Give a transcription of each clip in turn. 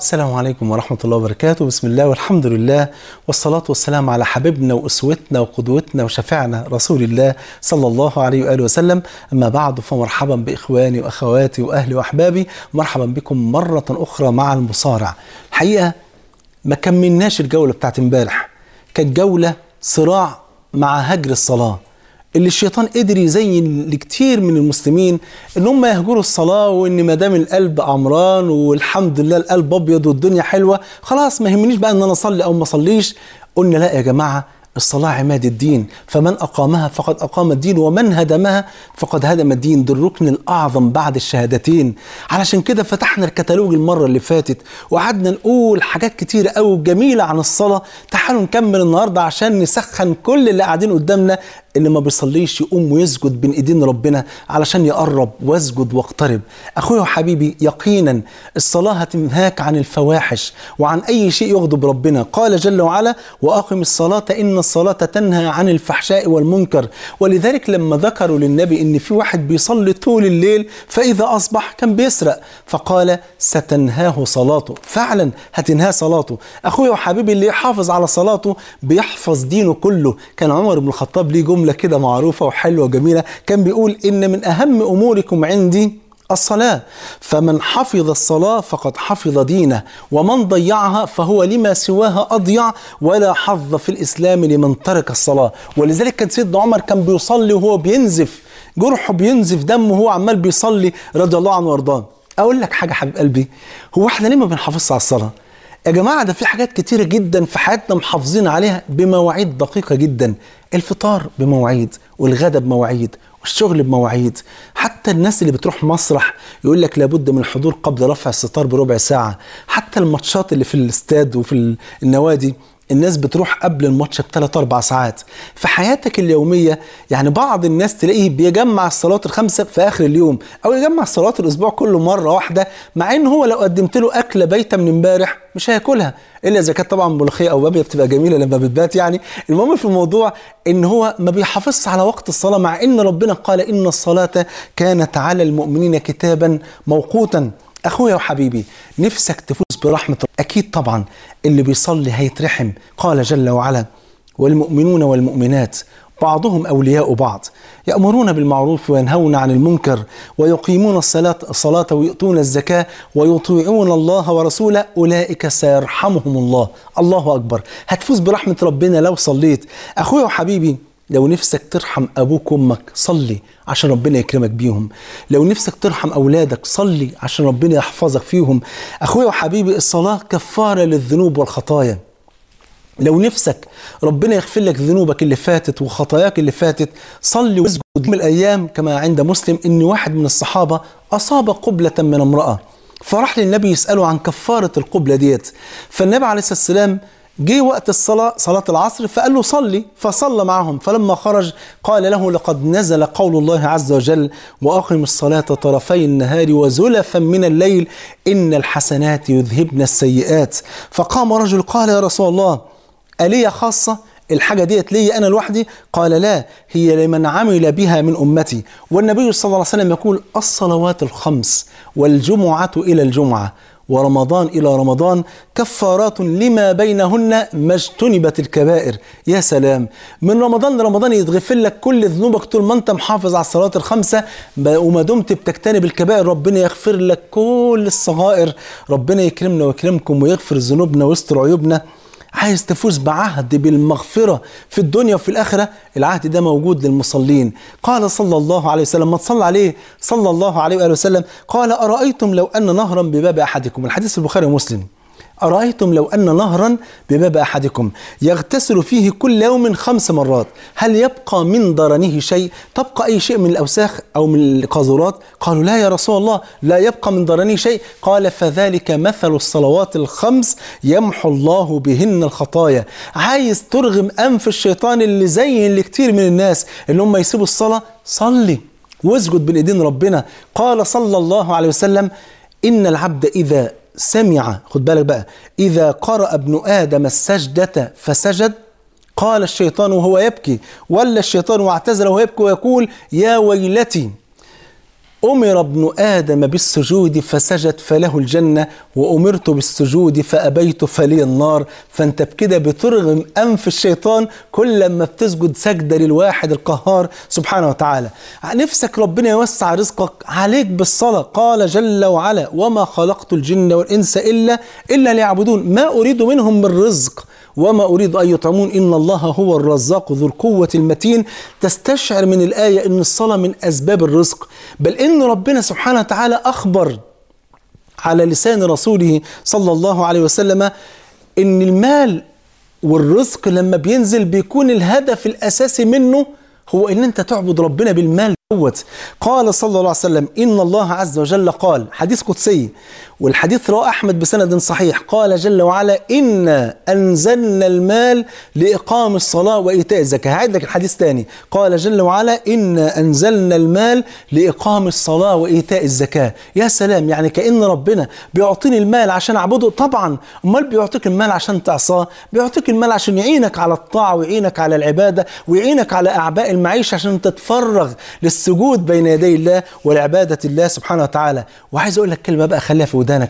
السلام عليكم ورحمة الله وبركاته بسم الله والحمد لله والصلاة والسلام على حبيبنا وأسوتنا وقدوتنا وشفيعنا رسول الله صلى الله عليه وآله وسلم أما بعد فمرحبا بإخواني وأخواتي وأهلي وأحبابي مرحبا بكم مرة أخرى مع المصارع الحقيقة ما كملناش الجولة بتاعت امبارح كانت جولة صراع مع هجر الصلاة اللي الشيطان قدر يزين لكتير من المسلمين ان هم يهجروا الصلاه وان ما دام القلب عمران والحمد لله القلب ابيض والدنيا حلوه خلاص ما يهمنيش بقى ان انا اصلي او ما اصليش قلنا لا يا جماعه الصلاة عماد الدين فمن أقامها فقد أقام الدين ومن هدمها فقد هدم الدين ده الركن الأعظم بعد الشهادتين علشان كده فتحنا الكتالوج المرة اللي فاتت وقعدنا نقول حاجات كتيرة قوي جميلة عن الصلاة تعالوا نكمل النهاردة عشان نسخن كل اللي قاعدين قدامنا اللي ما بيصليش يقوم ويسجد بين ايدين ربنا علشان يقرب واسجد واقترب اخويا وحبيبي يقينا الصلاه هتنهاك عن الفواحش وعن اي شيء يغضب ربنا قال جل وعلا واقم الصلاه ان الصلاه تنهى عن الفحشاء والمنكر ولذلك لما ذكروا للنبي ان في واحد بيصلي طول الليل فاذا اصبح كان بيسرق فقال ستنهاه صلاته فعلا هتنهاه صلاته اخويا وحبيبي اللي يحافظ على صلاته بيحفظ دينه كله كان عمر بن الخطاب ليه جمله كده معروفه وحلوه وجميله كان بيقول ان من اهم اموركم عندي الصلاة فمن حفظ الصلاة فقد حفظ دينه ومن ضيعها فهو لما سواها أضيع ولا حظ في الإسلام لمن ترك الصلاة ولذلك كان سيدنا عمر كان بيصلي وهو بينزف جرحه بينزف دمه وهو عمال بيصلي رضي الله عنه وارضاه أقول لك حاجة حبيب قلبي هو احنا ليه ما بنحافظش على الصلاة يا جماعة ده في حاجات كتيرة جدا في حياتنا محافظين عليها بمواعيد دقيقة جدا الفطار بمواعيد والغدا بمواعيد والشغل بمواعيد حتى الناس اللي بتروح مسرح يقول لك لابد من الحضور قبل رفع الستار بربع ساعة حتى الماتشات اللي في الاستاد وفي النوادي الناس بتروح قبل الماتش بثلاث اربع ساعات في حياتك اليوميه يعني بعض الناس تلاقيه بيجمع الصلاه الخمسه في اخر اليوم او يجمع صلاه الاسبوع كله مره واحده مع ان هو لو قدمت له اكله بايته من امبارح مش هياكلها الا اذا كانت طبعا ملوخيه او باميه بتبقى جميله لما بتبات يعني المهم في الموضوع ان هو ما بيحافظش على وقت الصلاه مع ان ربنا قال ان الصلاه كانت على المؤمنين كتابا موقوتا اخويا وحبيبي نفسك تفوز برحمه اكيد طبعا اللي بيصلي هيترحم قال جل وعلا والمؤمنون والمؤمنات بعضهم اولياء بعض يامرون بالمعروف وينهون عن المنكر ويقيمون الصلاه الصلاه ويؤتون الزكاه ويطيعون الله ورسوله اولئك سيرحمهم الله الله اكبر هتفوز برحمه ربنا لو صليت اخويا وحبيبي لو نفسك ترحم ابوك وامك صلي عشان ربنا يكرمك بيهم لو نفسك ترحم اولادك صلي عشان ربنا يحفظك فيهم اخويا وحبيبي الصلاه كفاره للذنوب والخطايا لو نفسك ربنا يغفر لك ذنوبك اللي فاتت وخطاياك اللي فاتت صلي واسجد من الايام كما عند مسلم ان واحد من الصحابه اصاب قبله من امراه فراح للنبي يساله عن كفاره القبله ديت فالنبي عليه الصلاه والسلام جه وقت الصلاة صلاة العصر فقال له صلي فصلى معهم فلما خرج قال له لقد نزل قول الله عز وجل وأقم الصلاة طرفي النهار وزلفا من الليل إن الحسنات يذهبن السيئات فقام رجل قال يا رسول الله ألي خاصة الحاجة ديت لي أنا لوحدي قال لا هي لمن عمل بها من أمتي والنبي صلى الله عليه وسلم يقول الصلوات الخمس والجمعة إلى الجمعة ورمضان إلى رمضان كفارات لما بينهن ما اجتنبت الكبائر يا سلام من رمضان لرمضان يتغفر لك كل ذنوبك طول ما انت محافظ على الصلاة الخمسة وما دمت بتجتنب الكبائر ربنا يغفر لك كل الصغائر ربنا يكرمنا ويكرمكم ويغفر ذنوبنا ويستر عيوبنا عايز تفوز بعهد بالمغفرة في الدنيا وفي الآخرة العهد ده موجود للمصلين قال صلى الله عليه وسلم ما تصلى عليه صلى الله عليه وآله وسلم قال أرأيتم لو أن نهرا بباب أحدكم الحديث البخاري ومسلم أرأيتم لو أن نهرا بباب أحدكم يغتسل فيه كل يوم خمس مرات هل يبقى من درنه شيء تبقى أي شيء من الأوساخ أو من القاذورات قالوا لا يا رسول الله لا يبقى من درنه شيء قال فذلك مثل الصلوات الخمس يمحو الله بهن الخطايا عايز ترغم أنف الشيطان اللي زين لكتير من الناس اللي هم يسيبوا الصلاة صلي واسجد بين ايدين ربنا قال صلى الله عليه وسلم إن العبد إذا سمع خد بالك بقى إذا قرأ ابن آدم السجدة فسجد قال الشيطان وهو يبكي ولا الشيطان واعتزل وهو يبكي ويقول يا ويلتي أمر ابن آدم بالسجود فسجد فله الجنة وأمرت بالسجود فأبيت فلي النار فأنت بكده بترغم أنف الشيطان كل ما بتسجد سجدة للواحد القهار سبحانه وتعالى نفسك ربنا يوسع رزقك عليك بالصلاة قال جل وعلا وما خلقت الجن والإنس إلا إلا ليعبدون ما أريد منهم من رزق وما أريد أن يطعمون إن الله هو الرزاق ذو القوة المتين تستشعر من الآية أن الصلاة من أسباب الرزق بل إن ربنا سبحانه وتعالى أخبر على لسان رسوله صلى الله عليه وسلم إن المال والرزق لما بينزل بيكون الهدف الأساسي منه هو ان انت تعبد ربنا بالمال دوت قال صلى الله عليه وسلم ان الله عز وجل قال حديث قدسي والحديث رواه احمد بسند صحيح قال جل وعلا انا انزلنا المال لاقام الصلاه وايتاء الزكاه هعيد لك الحديث تاني قال جل وعلا انا انزلنا المال لاقام الصلاه وايتاء الزكاه يا سلام يعني كان ربنا بيعطيني المال عشان اعبده طبعا امال بيعطيك المال عشان تعصاه بيعطيك المال عشان يعينك على الطاعه ويعينك على العباده ويعينك على اعباء المعيشه عشان تتفرغ للسجود بين يدي الله ولعباده الله سبحانه وتعالى وعايز اقول لك كلمه بقى خليها في ودانك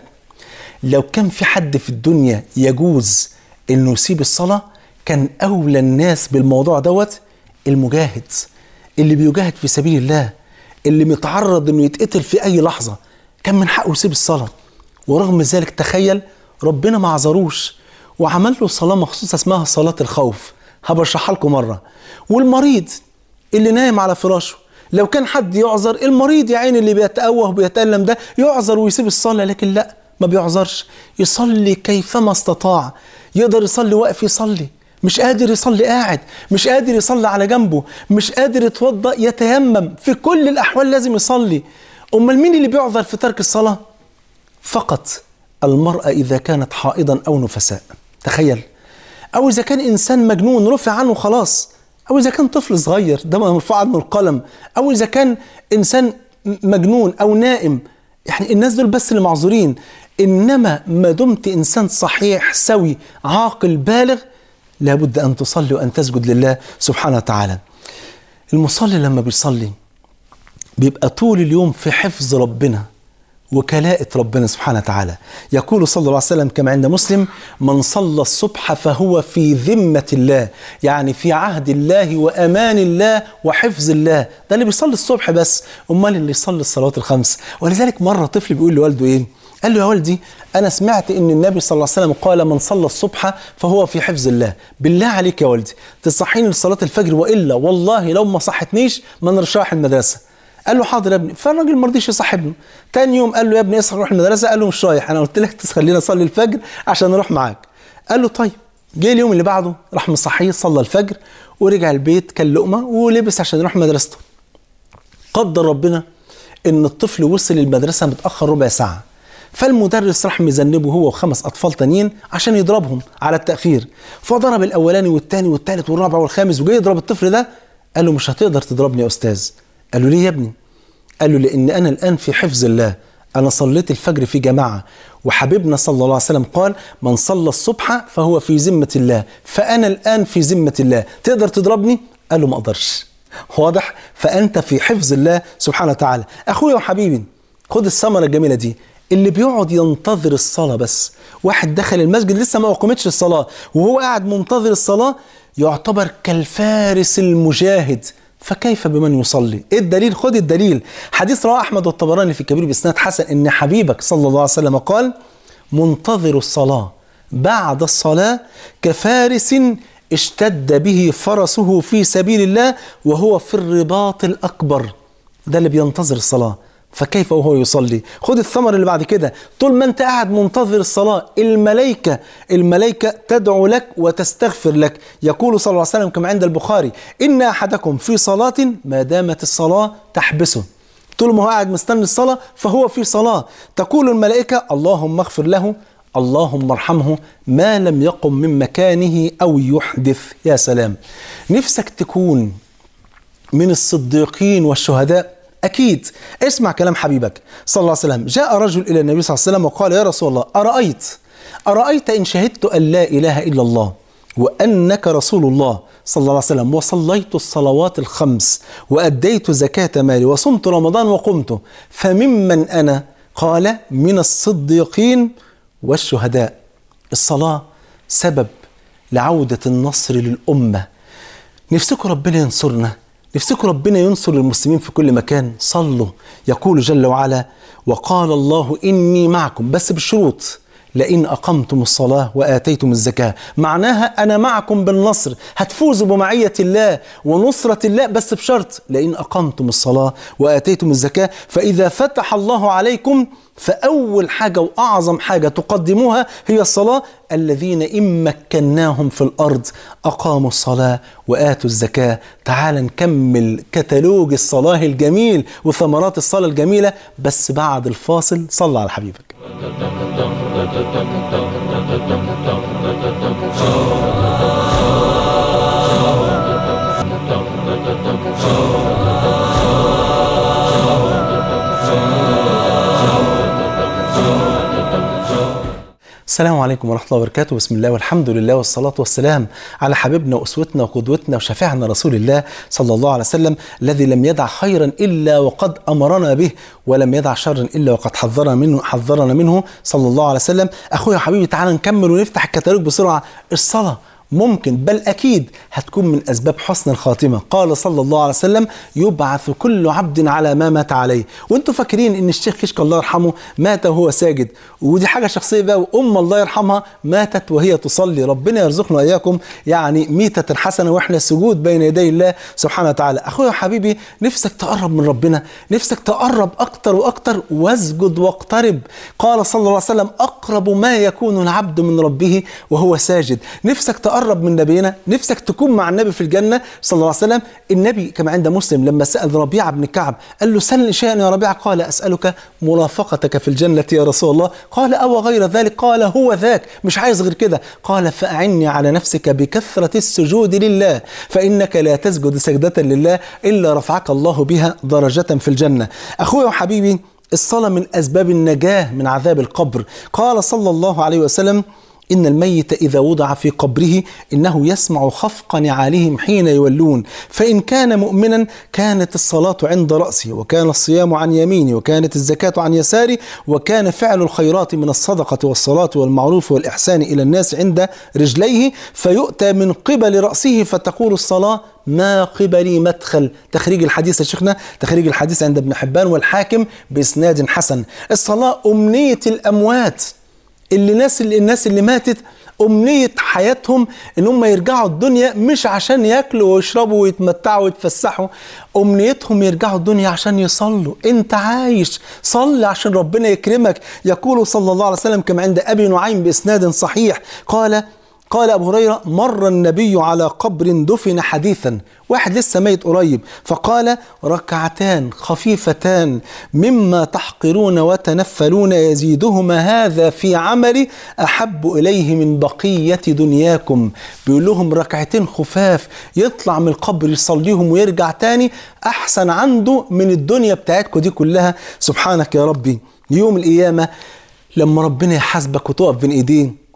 لو كان في حد في الدنيا يجوز انه يسيب الصلاه كان اولى الناس بالموضوع دوت المجاهد اللي بيجاهد في سبيل الله اللي متعرض انه يتقتل في اي لحظه كان من حقه يسيب الصلاه ورغم ذلك تخيل ربنا ما عذروش وعمل له صلاه مخصوصه اسمها صلاه الخوف هبشرحها لكم مره والمريض اللي نايم على فراشه لو كان حد يعذر المريض يا عيني اللي بيتأوه وبيتألم ده يعذر ويسيب الصلاة لكن لا ما بيعذرش يصلي كيفما استطاع يقدر يصلي واقف يصلي مش قادر يصلي قاعد مش قادر يصلي على جنبه مش قادر يتوضأ يتيمم في كل الأحوال لازم يصلي أمال مين اللي بيعذر في ترك الصلاة فقط المرأة إذا كانت حائضا أو نفساء تخيل أو إذا كان إنسان مجنون رفع عنه خلاص أو إذا كان طفل صغير ده مرفوع عنه القلم أو إذا كان إنسان مجنون أو نائم يعني الناس دول بس اللي معذورين إنما ما دمت إنسان صحيح سوي عاقل بالغ لابد أن تصلي وأن تسجد لله سبحانه وتعالى المصلي لما بيصلي بيبقى طول اليوم في حفظ ربنا وكلاءة ربنا سبحانه وتعالى يقول صلى الله عليه وسلم كما عند مسلم من صلى الصبح فهو في ذمة الله يعني في عهد الله وأمان الله وحفظ الله ده اللي بيصلي الصبح بس أمال اللي يصلي الصلوات الخمس ولذلك مرة طفل بيقول لوالده إيه قال له يا والدي أنا سمعت إن النبي صلى الله عليه وسلم قال من صلى الصبح فهو في حفظ الله بالله عليك يا والدي تصحيني لصلاة الفجر وإلا والله لو ما صحتنيش ما نرشاح المدرسة قال له حاضر يا ابني فالراجل ما رضيش يصاحبني تاني يوم قال له يا ابني اصحى روح المدرسه قال له مش رايح انا قلت لك تخليني اصلي الفجر عشان اروح معاك قال له طيب جه اليوم اللي بعده راح مصحيه صلى الفجر ورجع البيت كان لقمه ولبس عشان يروح مدرسته قدر ربنا ان الطفل وصل المدرسه متاخر ربع ساعه فالمدرس راح مذنبه هو وخمس اطفال تانيين عشان يضربهم على التاخير فضرب الاولاني والثاني والثالث والرابع والخامس وجاي يضرب الطفل ده قال له مش هتقدر تضربني يا استاذ قال له ليه يا ابني قال له لأن أنا الآن في حفظ الله أنا صليت الفجر في جماعة وحبيبنا صلى الله عليه وسلم قال من صلى الصبح فهو في ذمة الله فأنا الآن في ذمة الله تقدر تضربني؟ قال له ما أقدرش واضح فأنت في حفظ الله سبحانه وتعالى أخويا وحبيبي خد الثمرة الجميلة دي اللي بيقعد ينتظر الصلاة بس واحد دخل المسجد لسه ما أقيمتش الصلاة وهو قاعد منتظر الصلاة يعتبر كالفارس المجاهد فكيف بمن يصلي ايه الدليل خد الدليل حديث رواه احمد والطبراني في الكبير باسناد حسن ان حبيبك صلى الله عليه وسلم قال منتظر الصلاه بعد الصلاه كفارس اشتد به فرسه في سبيل الله وهو في الرباط الاكبر ده اللي بينتظر الصلاه فكيف وهو يصلي خد الثمر اللي بعد كده طول ما انت قاعد منتظر الصلاة الملائكة الملائكة تدعو لك وتستغفر لك يقول صلى الله عليه وسلم كما عند البخاري إن أحدكم في صلاة ما دامت الصلاة تحبسه طول ما هو قاعد مستني الصلاة فهو في صلاة تقول الملائكة اللهم اغفر له اللهم ارحمه ما لم يقم من مكانه أو يحدث يا سلام نفسك تكون من الصديقين والشهداء أكيد اسمع كلام حبيبك صلى الله عليه وسلم جاء رجل إلى النبي صلى الله عليه وسلم وقال يا رسول الله أرأيت أرأيت إن شهدت أن لا إله إلا الله وأنك رسول الله صلى الله عليه وسلم وصليت الصلوات الخمس وأديت زكاة مالي وصمت رمضان وقمت فممن أنا قال من الصديقين والشهداء الصلاة سبب لعودة النصر للأمة نفسكم ربنا ينصرنا نفسكم ربنا ينصر المسلمين في كل مكان صلوا يقول جل وعلا وقال الله إني معكم بس بالشروط لئن أقمتم الصلاة وآتيتم الزكاة معناها أنا معكم بالنصر هتفوزوا بمعية الله ونصرة الله بس بشرط لئن أقمتم الصلاة وآتيتم الزكاة فإذا فتح الله عليكم فأول حاجة وأعظم حاجة تقدموها هي الصلاة الذين إن مكناهم في الأرض أقاموا الصلاة وآتوا الزكاة تعال نكمل كتالوج الصلاة الجميل وثمرات الصلاة الجميلة بس بعد الفاصل صلى على حبيبك السلام عليكم ورحمة الله وبركاته بسم الله والحمد لله والصلاة والسلام على حبيبنا وأسوتنا وقدوتنا وشفيعنا رسول الله صلى الله عليه وسلم الذي لم يدع خيرا إلا وقد أمرنا به ولم يدع شرا إلا وقد حذرنا منه حذرنا منه صلى الله عليه وسلم أخويا حبيبي تعالى نكمل ونفتح الكتالوج بسرعة الصلاة ممكن بل أكيد هتكون من أسباب حسن الخاتمة قال صلى الله عليه وسلم يبعث كل عبد على ما مات عليه وانتوا فاكرين ان الشيخ كشك الله يرحمه مات وهو ساجد ودي حاجة شخصية بقى وأم الله يرحمها ماتت وهي تصلي ربنا يرزقنا إياكم يعني ميتة حسنة وإحنا سجود بين يدي الله سبحانه وتعالى أخويا وحبيبي نفسك تقرب من ربنا نفسك تقرب أكتر وأكتر واسجد واقترب قال صلى الله عليه وسلم أقرب ما يكون العبد من ربه وهو ساجد نفسك تقرب من نبينا نفسك تكون مع النبي في الجنة صلى الله عليه وسلم النبي كما عند مسلم لما سأل ربيعة بن كعب قال له سلني شيئا يا ربيعة قال أسألك مرافقتك في الجنة يا رسول الله قال أو غير ذلك قال هو ذاك مش عايز غير كده قال فأعني على نفسك بكثرة السجود لله فإنك لا تسجد سجدة لله إلا رفعك الله بها درجة في الجنة أخويا وحبيبي الصلاة من أسباب النجاة من عذاب القبر قال صلى الله عليه وسلم إن الميت إذا وضع في قبره إنه يسمع خفق نعالهم حين يولون فإن كان مؤمنا كانت الصلاة عند رأسه وكان الصيام عن يمينه وكانت الزكاة عن يساره وكان فعل الخيرات من الصدقة والصلاة والمعروف والإحسان إلى الناس عند رجليه فيؤتى من قبل رأسه فتقول الصلاة ما قبلي مدخل تخريج الحديث يا شيخنا تخريج الحديث عند ابن حبان والحاكم بإسناد حسن الصلاة أمنية الأموات اللي ناس اللي الناس اللي ماتت أمنية حياتهم إن هم يرجعوا الدنيا مش عشان ياكلوا ويشربوا ويتمتعوا ويتفسحوا أمنيتهم يرجعوا الدنيا عشان يصلوا أنت عايش صل عشان ربنا يكرمك يقول صلى الله عليه وسلم كما عند أبي نعيم بإسناد صحيح قال قال أبو هريرة مر النبي على قبر دفن حديثا واحد لسه ميت قريب فقال ركعتان خفيفتان مما تحقرون وتنفلون يزيدهما هذا في عملي أحب إليه من بقية دنياكم بيقول لهم ركعتين خفاف يطلع من القبر يصليهم ويرجع تاني أحسن عنده من الدنيا بتاعتكم دي كلها سبحانك يا ربي يوم القيامة لما ربنا يحاسبك وتقف بين إيديه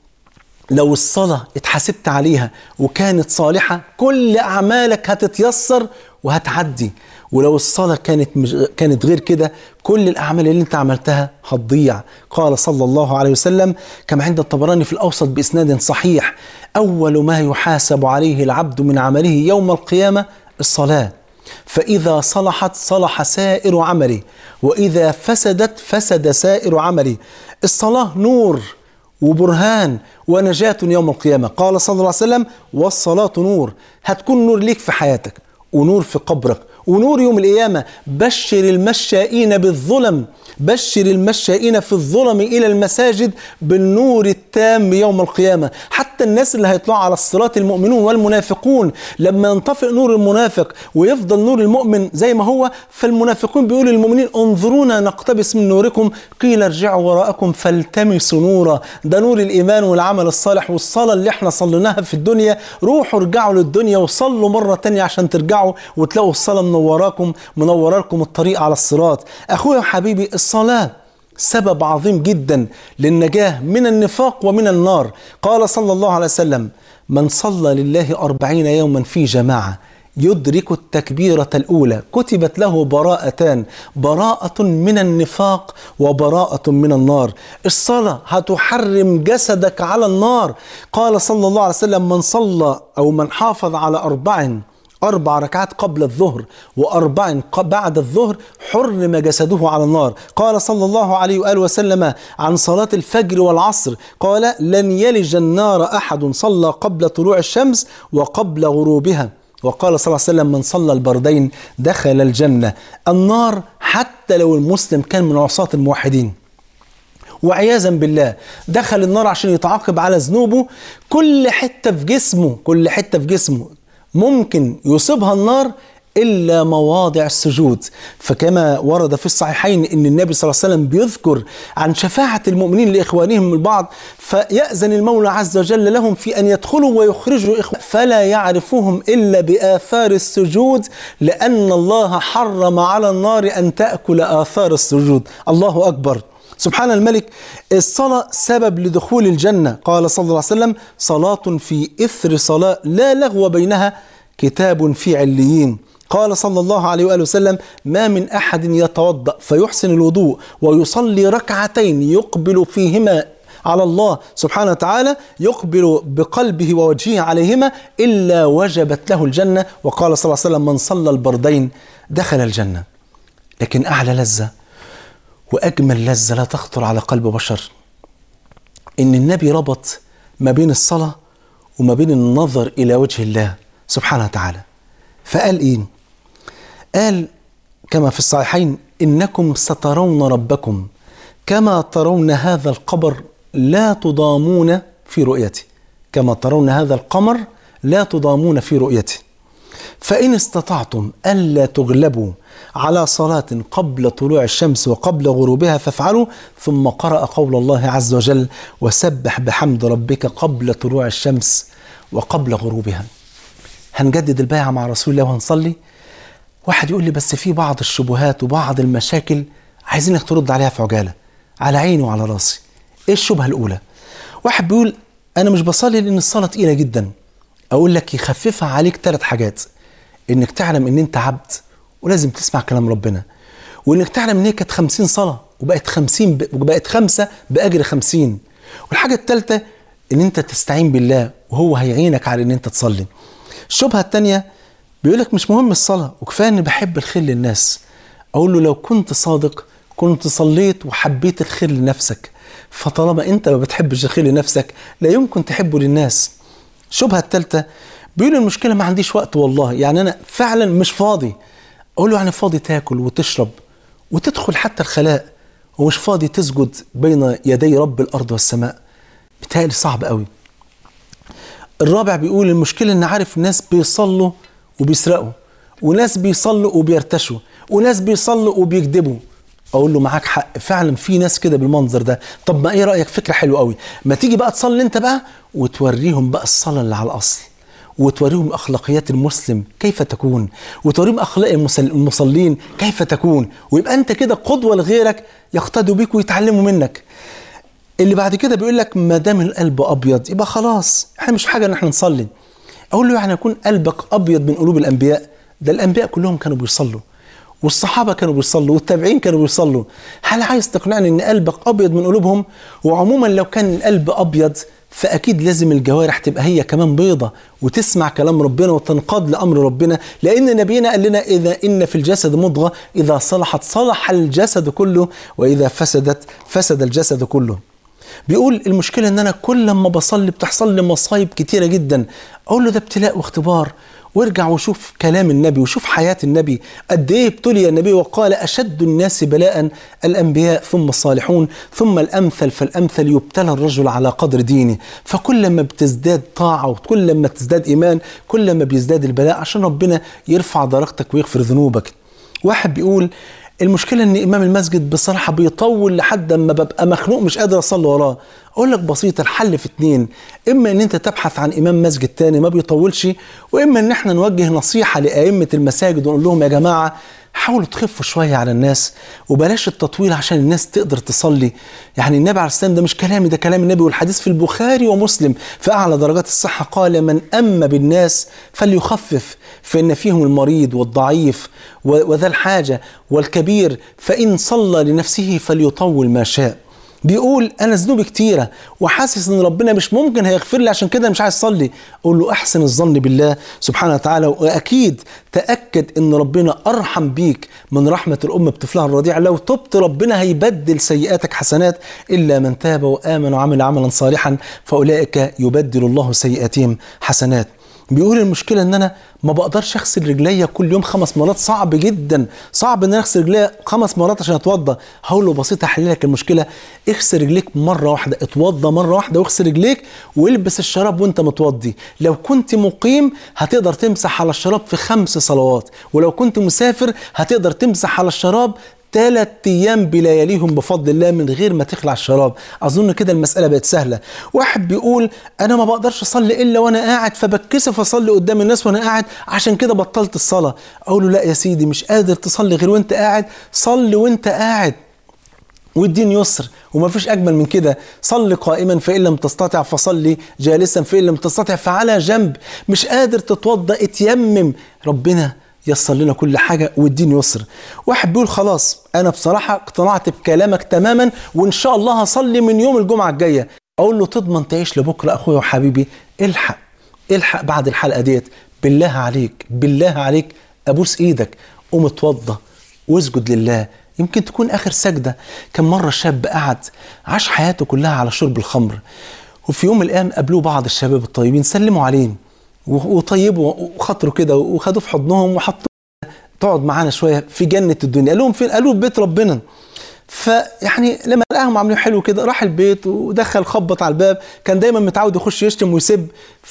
لو الصلاة اتحاسبت عليها وكانت صالحة كل أعمالك هتتيسر وهتعدي ولو الصلاة كانت مش كانت غير كده كل الأعمال اللي أنت عملتها هتضيع قال صلى الله عليه وسلم كما عند الطبراني في الأوسط بإسناد صحيح أول ما يحاسب عليه العبد من عمله يوم القيامة الصلاة فإذا صلحت صلح سائر عمله وإذا فسدت فسد سائر عمله الصلاة نور وبرهان ونجاة يوم القيامة قال صلى الله عليه وسلم والصلاة نور هتكون نور ليك في حياتك ونور في قبرك ونور يوم القيامة بشر المشائين بالظلم بشر المشائين في الظلم إلى المساجد بالنور التام يوم القيامة حتى الناس اللي هيطلعوا على الصراط المؤمنون والمنافقون لما ينطفئ نور المنافق ويفضل نور المؤمن زي ما هو فالمنافقون بيقولوا للمؤمنين انظرونا نقتبس من نوركم قيل ارجعوا وراءكم فالتمسوا نورا ده نور الإيمان والعمل الصالح والصلاة اللي احنا صليناها في الدنيا روحوا ارجعوا للدنيا وصلوا مرة تانية عشان ترجعوا وتلاقوا الصلاة منوراكم منوراكم الطريق على الصراط أخويا وحبيبي الصلاة سبب عظيم جدا للنجاة من النفاق ومن النار قال صلى الله عليه وسلم من صلى لله أربعين يوما في جماعة يدرك التكبيرة الأولى كتبت له براءتان براءة من النفاق وبراءة من النار الصلاة هتحرم جسدك على النار قال صلى الله عليه وسلم من صلى أو من حافظ على أربع أربع ركعات قبل الظهر وأربع بعد الظهر حرم جسده على النار قال صلى الله عليه وآله وسلم عن صلاة الفجر والعصر قال لن يلج النار أحد صلى قبل طلوع الشمس وقبل غروبها وقال صلى الله عليه وسلم من صلى البردين دخل الجنة النار حتى لو المسلم كان من عصاة الموحدين وعياذا بالله دخل النار عشان يتعاقب على ذنوبه كل حتة في جسمه كل حتة في جسمه ممكن يصيبها النار إلا مواضع السجود فكما ورد في الصحيحين أن النبي صلى الله عليه وسلم بيذكر عن شفاعة المؤمنين لإخوانهم من بعض فيأذن المولى عز وجل لهم في أن يدخلوا ويخرجوا إخوان فلا يعرفوهم إلا بآثار السجود لأن الله حرم على النار أن تأكل آثار السجود الله أكبر سبحان الملك الصلاة سبب لدخول الجنة قال صلى الله عليه وسلم صلاة في إثر صلاة لا لغو بينها كتاب في عليين قال صلى الله عليه وآله وسلم ما من أحد يتوضأ فيحسن الوضوء ويصلي ركعتين يقبل فيهما على الله سبحانه وتعالى يقبل بقلبه ووجهه عليهما إلا وجبت له الجنة وقال صلى الله عليه وسلم من صلى البردين دخل الجنة لكن أعلى لذة وأجمل لذة لا تخطر على قلب بشر إن النبي ربط ما بين الصلاة وما بين النظر إلى وجه الله سبحانه وتعالى فقال إيه قال كما في الصحيحين إنكم سترون ربكم كما ترون هذا القبر لا تضامون في رؤيته كما ترون هذا القمر لا تضامون في رؤيته فإن استطعتم ألا تغلبوا على صلاة قبل طلوع الشمس وقبل غروبها فافعلوا ثم قرأ قول الله عز وجل وسبح بحمد ربك قبل طلوع الشمس وقبل غروبها هنجدد البيعة مع رسول الله وهنصلي واحد يقول لي بس في بعض الشبهات وبعض المشاكل عايزينك ترد عليها في عجالة على عيني وعلى راسي ايه الشبهة الأولى واحد بيقول أنا مش بصلي لأن الصلاة تقيلة جدا أقول لك يخففها عليك ثلاث حاجات إنك تعلم إن أنت عبد ولازم تسمع كلام ربنا وإنك تعلم إن هي كانت 50 صلاة وبقت 50 ب... وبقت خمسة بأجر 50 والحاجة الثالثة إن أنت تستعين بالله وهو هيعينك على إن أنت تصلي الشبهة الثانية بيقول لك مش مهم الصلاة وكفاية إني بحب الخير للناس أقول له لو كنت صادق كنت صليت وحبيت الخير لنفسك فطالما أنت ما بتحبش الخير لنفسك لا يمكن تحبه للناس الشبهة الثالثة بيقول المشكلة ما عنديش وقت والله يعني أنا فعلا مش فاضي أقول له يعني فاضي تاكل وتشرب وتدخل حتى الخلاء ومش فاضي تسجد بين يدي رب الأرض والسماء بتهيألي صعب قوي الرابع بيقول المشكلة إن عارف ناس بيصلوا وبيسرقوا وناس بيصلوا وبيرتشوا وناس بيصلوا وبيكذبوا اقول له معاك حق فعلا في ناس كده بالمنظر ده طب ما ايه رايك فكره حلوه قوي ما تيجي بقى تصلي انت بقى وتوريهم بقى الصلاه اللي على الاصل وتوريهم اخلاقيات المسلم كيف تكون وتوريهم اخلاق المصلين كيف تكون ويبقى انت كده قدوه لغيرك يقتدوا بيك ويتعلموا منك اللي بعد كده بيقول لك ما دام القلب ابيض يبقى خلاص احنا مش في حاجه ان احنا نصلي اقول له يعني يكون قلبك ابيض من قلوب الانبياء ده الانبياء كلهم كانوا بيصلوا والصحابة كانوا بيصلوا والتابعين كانوا بيصلوا هل عايز تقنعني ان قلبك ابيض من قلوبهم وعموما لو كان القلب ابيض فاكيد لازم الجوارح تبقى هي كمان بيضة وتسمع كلام ربنا وتنقاد لامر ربنا لان نبينا قال لنا اذا ان في الجسد مضغة اذا صلحت صلح الجسد كله واذا فسدت فسد الجسد كله بيقول المشكلة ان انا كل ما بصلي بتحصل لي مصايب كتيرة جدا اقول له ده ابتلاء واختبار وارجع وشوف كلام النبي وشوف حياة النبي قد ايه ابتلي النبي وقال أشد الناس بلاء الأنبياء ثم الصالحون ثم الأمثل فالأمثل يبتلى الرجل على قدر دينه فكل ما بتزداد طاعة وكل ما تزداد إيمان كل ما بيزداد البلاء عشان ربنا يرفع درجتك ويغفر ذنوبك واحد بيقول المشكلة ان امام المسجد بصراحة بيطول لحد ما ببقى مخنوق مش قادر اصلي وراه اقول لك بسيط الحل في اتنين اما ان انت تبحث عن امام مسجد تاني ما بيطولش واما ان احنا نوجه نصيحة لائمة المساجد ونقول لهم يا جماعة حاولوا تخفوا شويه على الناس وبلاش التطويل عشان الناس تقدر تصلي يعني النبي عليه السلام ده مش كلامي ده كلام النبي والحديث في البخاري ومسلم في اعلى درجات الصحه قال من اما بالناس فليخفف فان فيهم المريض والضعيف وذا الحاجه والكبير فان صلى لنفسه فليطول ما شاء بيقول انا ذنوبي كتيره وحاسس ان ربنا مش ممكن هيغفر لي عشان كده مش عايز اصلي اقول له احسن الظن بالله سبحانه وتعالى واكيد تاكد ان ربنا ارحم بيك من رحمه الام بطفلها الرضيع لو تبت ربنا هيبدل سيئاتك حسنات الا من تاب وامن وعمل عملا صالحا فاولئك يبدل الله سيئاتهم حسنات بيقول المشكله ان انا ما بقدرش اغسل رجليا كل يوم خمس مرات صعب جدا صعب ان انا اغسل رجليا خمس مرات عشان اتوضى هقول له بسيطه احل لك المشكله اغسل رجليك مره واحده اتوضى مره واحده واغسل رجليك والبس الشراب وانت متوضي لو كنت مقيم هتقدر تمسح على الشراب في خمس صلوات ولو كنت مسافر هتقدر تمسح على الشراب ثلاث ايام بلياليهم بفضل الله من غير ما تخلع الشراب اظن كده المساله بقت سهله واحد بيقول انا ما بقدرش اصلي الا وانا قاعد فبتكسف اصلي قدام الناس وانا قاعد عشان كده بطلت الصلاه اقول له لا يا سيدي مش قادر تصلي غير وانت قاعد صلي وانت قاعد والدين يسر وما فيش اجمل من كده صل قائما فان لم تستطع فصلي جالسا فان لم تستطع فعلى جنب مش قادر تتوضا اتيمم ربنا يسر لنا كل حاجه والدين يسر واحد بيقول خلاص انا بصراحه اقتنعت بكلامك تماما وان شاء الله هصلي من يوم الجمعه الجايه اقول له تضمن تعيش لبكره اخويا وحبيبي الحق الحق بعد الحلقه ديت بالله عليك بالله عليك ابوس ايدك قوم اتوضى واسجد لله يمكن تكون اخر سجده كان مره شاب قعد عاش حياته كلها على شرب الخمر وفي يوم من الايام قابلوه بعض الشباب الطيبين سلموا عليه وطيبوا وخاطروا كده وخدوه في حضنهم وحطوه تقعد معانا شويه في جنه الدنيا قال لهم فين قالوا في بيت ربنا فيعني لما لقاهم عاملين حلو كده راح البيت ودخل خبط على الباب كان دايما متعود يخش يشتم ويسب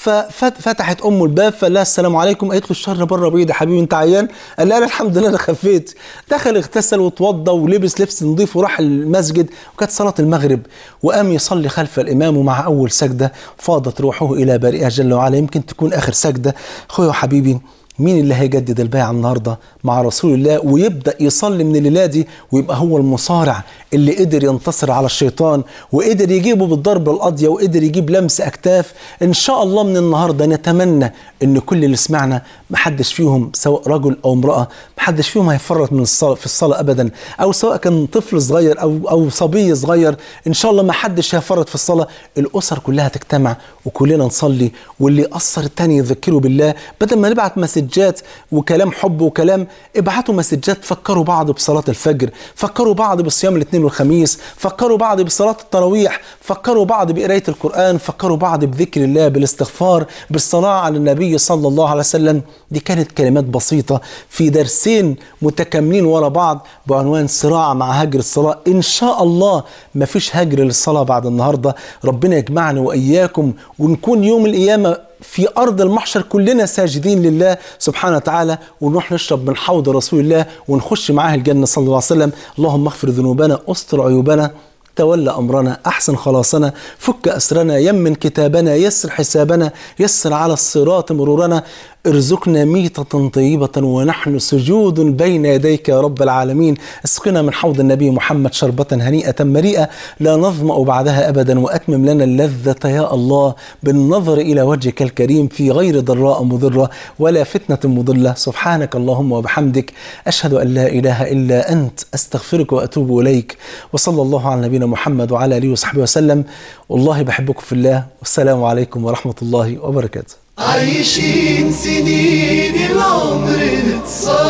ففتحت امه الباب فقال لها السلام عليكم قالت له الشر بره بعيد يا حبيبي انت عيان قال لها الحمد لله انا خفيت دخل اغتسل واتوضى ولبس لبس نظيف وراح المسجد وكانت صلاه المغرب وقام يصلي خلف الامام ومع اول سجده فاضت روحه الى بارئه جل وعلا يمكن تكون اخر سجده اخويا وحبيبي مين اللي هيجدد البيعة النهاردة مع رسول الله ويبدأ يصلي من الليلة دي ويبقى هو المصارع اللي قدر ينتصر على الشيطان وقدر يجيبه بالضربة القاضية وقدر يجيب لمس أكتاف إن شاء الله من النهاردة نتمنى إن كل اللي سمعنا محدش فيهم سواء رجل أو امرأة محدش فيهم هيفرط من الصلاة في الصلاة أبدا أو سواء كان طفل صغير أو أو صبي صغير إن شاء الله محدش هيفرط في الصلاة الأسر كلها تجتمع وكلنا نصلي واللي قصر التاني يذكره بالله بدل ما نبعت مسجات وكلام حب وكلام ابعتوا مسجات فكروا بعض بصلاة الفجر فكروا بعض بصيام الاثنين والخميس فكروا بعض بصلاة التراويح فكروا بعض بقراية القرآن فكروا بعض بذكر الله بالاستغفار بالصلاة على النبي صلى الله عليه وسلم دي كانت كلمات بسيطة في درسين متكاملين ورا بعض بعنوان صراع مع هجر الصلاة إن شاء الله ما فيش هجر للصلاة بعد النهاردة ربنا يجمعنا وإياكم ونكون يوم القيامة في أرض المحشر كلنا ساجدين لله سبحانه وتعالى ونروح نشرب من حوض رسول الله ونخش معاه الجنة صلى الله عليه وسلم اللهم اغفر ذنوبنا استر عيوبنا تولى أمرنا أحسن خلاصنا فك أسرنا يمن كتابنا يسر حسابنا يسر على الصراط مرورنا ارزقنا ميتة طيبة ونحن سجود بين يديك يا رب العالمين اسقنا من حوض النبي محمد شربة هنيئة مريئة لا نظمأ بعدها أبدا وأتمم لنا اللذة يا الله بالنظر إلى وجهك الكريم في غير ضراء مضرة ولا فتنة مضلة سبحانك اللهم وبحمدك أشهد أن لا إله إلا أنت أستغفرك وأتوب إليك وصلى الله على نبينا محمد وعلى آله وصحبه وسلم والله بحبكم في الله والسلام عليكم ورحمة الله وبركاته عايشين سنين العمر اتصال